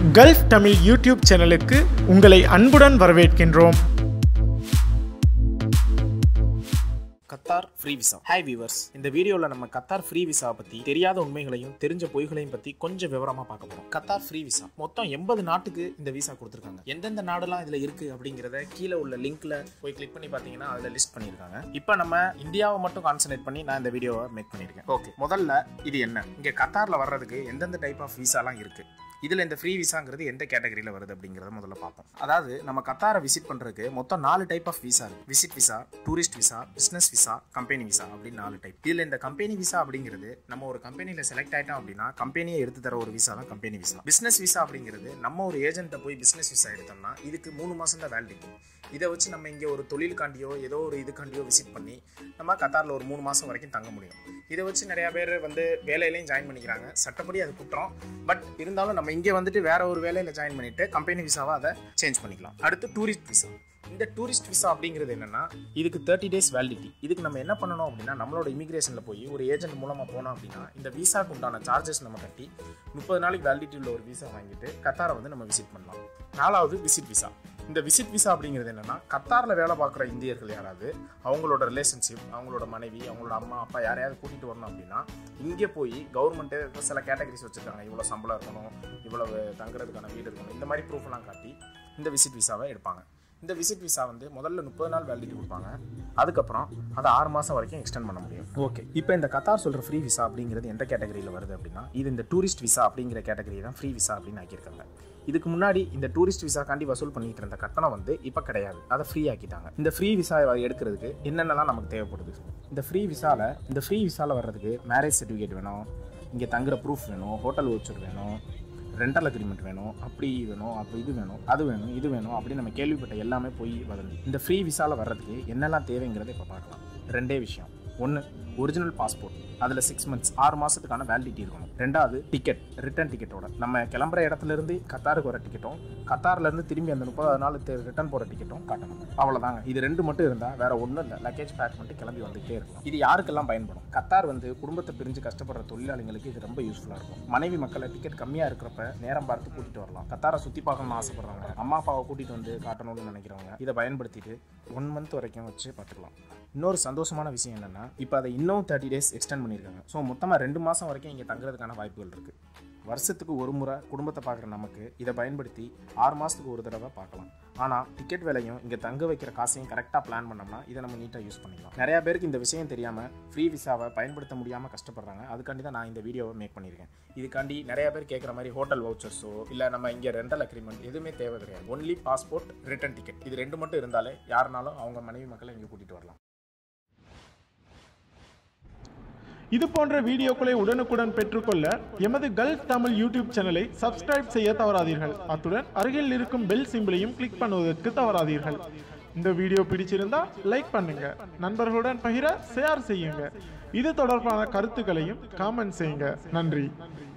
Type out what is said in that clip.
gulf Tamil YouTube சேனலுக்கு உங்களை அன்புடன் வரவேற்கின்றோம் Qatar free visa hi viewers இந்த வீடியோவில் நம்ம கத்தார் ஃப்ரீ விசா பற்றி தெரியாத உண்மைகளையும் தெரிஞ்ச பொய்களையும் பற்றி கொஞ்சம் விவரமாக பார்க்க போகிறோம் கத்தார் ஃப்ரீ விசா மொத்தம் எண்பது நாட்டுக்கு இந்த விசா கொடுத்துருக்காங்க எந்தெந்த நாடுலாம் இதில் இருக்குது அப்படிங்கிறத கீழே உள்ள லிங்க்ல போய் கிளிக் பண்ணி பார்த்தீங்கன்னா அதில் லிஸ்ட் பண்ணியிருக்காங்க இப்போ நம்ம இந்தியாவை மட்டும் கான்சன்ட்ரேட் பண்ணி நான் இந்த வீடியோவை மேக் பண்ணியிருக்கேன் ஓகே முதல்ல இது என்ன இங்கே கத்தாரில் வர்றதுக்கு எந்தெந்த டைப் ஆஃப் விசாலாம் இருக்குது இதில் இந்த ஃப்ரீ விசாங்கிறது எந்த கேட்டகரியில் வருது அப்படிங்கிறத முதல்ல பார்ப்போம் அதாவது நம்ம கத்தாரை விசிட் பண்ணுறதுக்கு மொத்தம் நாலு டைப் ஆஃப் விசா இருக்கு visit visa tourist visa business visa company visa அப்படின்னு நாலு டைப் இதில் இந்த கம்பெனி விசா அப்படிங்கிறது நம்ம ஒரு கம்பெனியில் செலக்ட் ஆயிட்டோம் அப்படின்னா கம்பெனியை எடுத்து தர ஒரு விசா தான் கம்பெனி விசா பிஸ்னஸ் விசா அப்படிங்கிறது நம்ம ஒரு ஏஜென்ட்டை போய் பிஸ்னஸ் விசா எடுத்தோம்னா இதுக்கு மூணு மாதம் தான் வேலிடிட்டி இதை வச்சு நம்ம இங்கே ஒரு தொழிலுக்காண்டியோ ஏதோ ஒரு இதுக்காண்டியோ விசிட் பண்ணி நம்ம கத்தாரில் ஒரு மூணு மாதம் வரைக்கும் தங்க முடியும் இதை வச்சு நிறைய பேர் வந்து வேலையிலையும் ஜாயின் பண்ணிக்கிறாங்க சட்டப்படி அது குற்றம் பட் இருந்தாலும் நம்ம இங்கே வந்துட்டு வேற ஒரு வேலையில் ஜாயின் பண்ணிட்டு கம்பெனி விசாவை அதை சேஞ்ச் பண்ணிக்கலாம் அடுத்து டூரிஸ்ட் விசா இந்த டூரிஸ்ட் விசா அப்படிங்கிறது என்னன்னா இதுக்கு தேர்ட்டி டேஸ் வேலிடிட்டி இதுக்கு நம்ம என்ன பண்ணணும் அப்படின்னா நம்மளோட இமிகிரேஷனில் போய் ஒரு ஏஜென்ட் மூலமாக போனோம் அப்படின்னா இந்த விசாக்கு உண்டான சார்ஜஸ் நம்ம கட்டி முப்பது நாளைக்கு வேலிடிட்டி உள்ள ஒரு விசா வாங்கிட்டு கத்தாரை வந்து நம்ம விசிட் பண்ணலாம் நாலாவது விசிட் விசா இந்த விசிட் விசா அப்படிங்கிறது என்னன்னா கத்தாரில் வேலை பார்க்குற இந்தியர்கள் யாராவது அவங்களோட ரிலேஷன்ஷிப் அவங்களோட மனைவி அவங்களோட அம்மா அப்பா யாரையாவது கூட்டிகிட்டு வரணும் அப்படின்னா இங்கே போய் கவர்மெண்ட்டு சில கேட்டகரிஸ் வச்சுருக்காங்க இவ்வளோ சம்பளம் இருக்கணும் இவ்வளவு தங்குறதுக்கான வீடு இருக்கணும் இந்த மாதிரி ப்ரூஃப்லாம் காட்டி இந்த விசிட் விசாவை எடுப்பாங்க இந்த விசிட் விசா வந்து முதல்ல முப்பது நாள் வேலிடிட்டி கொடுப்பாங்க அதுக்கப்புறம் அதை ஆறு மாதம் வரைக்கும் எக்ஸ்டெண்ட் பண்ண முடியும் ஓகே இப்போ இந்த கத்தார் சொல்கிற ஃப்ரீ விசா அப்படிங்கிறது எந்த கேட்டகரியில் வருது அப்படின்னா இது இந்த டூரிஸ்ட் விசா அப்படிங்கிற கேட்டகரி தான் ஃப்ரீ விசா அப்படின்னு ஆக்கியிருக்காங்க இதுக்கு முன்னாடி இந்த டூரிஸ்ட் விசாக்காண்டி வசூல் பண்ணிட்டு இருந்த கட்டணம் வந்து இப்போ கிடையாது அதை ஃப்ரீ ஆக்கிட்டாங்க இந்த ஃப்ரீ விசா எடுக்கிறதுக்கு என்னென்னலாம் நமக்கு தேவைப்படுது இந்த ஃப்ரீ விசாவில் இந்த ஃப்ரீ விசாவில் வர்றதுக்கு மேரேஜ் சர்டிஃபிகேட் வேணும் இங்கே தங்குற ப்ரூஃப் வேணும் ஹோட்டல் வச்சர் வேணும் ரெண்டல் அக்ரிமெண்ட் வேணும் அப்படி வேணும் அப்போ இது வேணும் அது வேணும் இது வேணும் அப்படின்னு நம்ம கேள்விப்பட்ட எல்லாமே போய் வதந்தி இந்த ஃப்ரீ விசாவில் வர்றதுக்கு என்னெல்லாம் தேவைங்கிறத இப்போ பார்க்கலாம் ரெண்டே விஷயம் ஒன்று ஒரிஜினல் பாஸ்போர்ட் அதில் சிக்ஸ் மந்த்ஸ் ஆறு மாதத்துக்கான வேலிடிட்டி இருக்கணும் ரெண்டாவது டிக்கெட் ரிட்டர்ன் டிக்கெட்டோட நம்ம கிளம்புற இடத்துல இருந்து கத்தாருக்கு வர டிக்கெட்டும் கத்தார்லேருந்து திரும்பி அந்த முப்பது நாள் ரிட்டர்ன் போகிற டிக்கெட்டும் காட்டணும் அவ்வளோதாங்க இது ரெண்டு மட்டும் இருந்தால் வேற ஒன்றும் இல்லை லக்கேஜ் பேக் பண்ணிட்டு கிளம்பி வந்துகிட்டே இருக்கும் இது யாருக்கெல்லாம் பயன்படும் கத்தார் வந்து குடும்பத்தை பிரிஞ்சு கஷ்டப்படுற தொழிலாளிகளுக்கு இது ரொம்ப யூஸ்ஃபுல்லாக இருக்கும் மனைவி மக்களை டிக்கெட் கம்மியாக இருக்கிறப்ப நேரம் பார்த்து கூட்டிகிட்டு வரலாம் கத்தாரை சுற்றி பார்க்கணும்னு ஆசைப்படுறாங்க அம்மா அப்பாவை கூட்டிகிட்டு வந்து காட்டணும்னு நினைக்கிறவங்க இதை பயன்படுத்திட்டு ஒன் மந்த் வரைக்கும் வச்சு பார்த்துக்கலாம் இன்னொரு சந்தோஷமான விஷயம் என்னென்னா இப்போ அதை இன்னும் தேர்ட்டி டேஸ் எக்ஸ்டெண்ட் பண்ணியிருக்காங்க ஸோ மொத்தமாக ரெண்டு மாதம் வரைக்கும் இங்கே தங்குறதுக்கான வாய்ப்புகள் இருக்குது வருஷத்துக்கு ஒரு முறை குடும்பத்தை பார்க்குற நமக்கு இதை பயன்படுத்தி ஆறு மாதத்துக்கு ஒரு தடவை பார்க்கலாம் ஆனால் டிக்கெட் விலையும் இங்கே தங்க வைக்கிற காசையும் கரெக்டாக பிளான் பண்ணோம்னா இதை நம்ம நீட்டாக யூஸ் பண்ணிக்கலாம் நிறையா பேருக்கு இந்த விஷயம் தெரியாமல் ஃப்ரீ விசாவை பயன்படுத்த முடியாமல் கஷ்டப்படுறாங்க அதுக்காண்டி தான் நான் இந்த வீடியோவை மேக் பண்ணியிருக்கேன் இதுக்காண்டி நிறைய பேர் கேட்குற மாதிரி ஹோட்டல் வவுச்சர்ஸோ இல்லை நம்ம இங்கே ரெண்டல் அக்ரிமெண்ட் எதுவுமே தேவை கிடையாது ஒன்லி பாஸ்போர்ட் ரிட்டர்ன் டிக்கெட் இது ரெண்டு மட்டும் இருந்தாலே யாருனாலும் அவங்க மனைவி மக்களை இங்கே கூட்டிகிட்டு வரலாம் இது போன்ற வீடியோக்களை உடனுக்குடன் பெற்றுக்கொள்ள எமது கல்ஃப் தமிழ் யூடியூப் சேனலை சப்ஸ்கிரைப் செய்ய தவறாதீர்கள் அத்துடன் அருகில் இருக்கும் பெல் சிம்பிளையும் கிளிக் பண்ணுவதற்கு தவறாதீர்கள் இந்த வீடியோ பிடிச்சிருந்தா லைக் பண்ணுங்க நண்பர்களுடன் பகிர ஷேர் செய்யுங்க இது தொடர்பான கருத்துக்களையும் காமெண்ட் செய்யுங்க நன்றி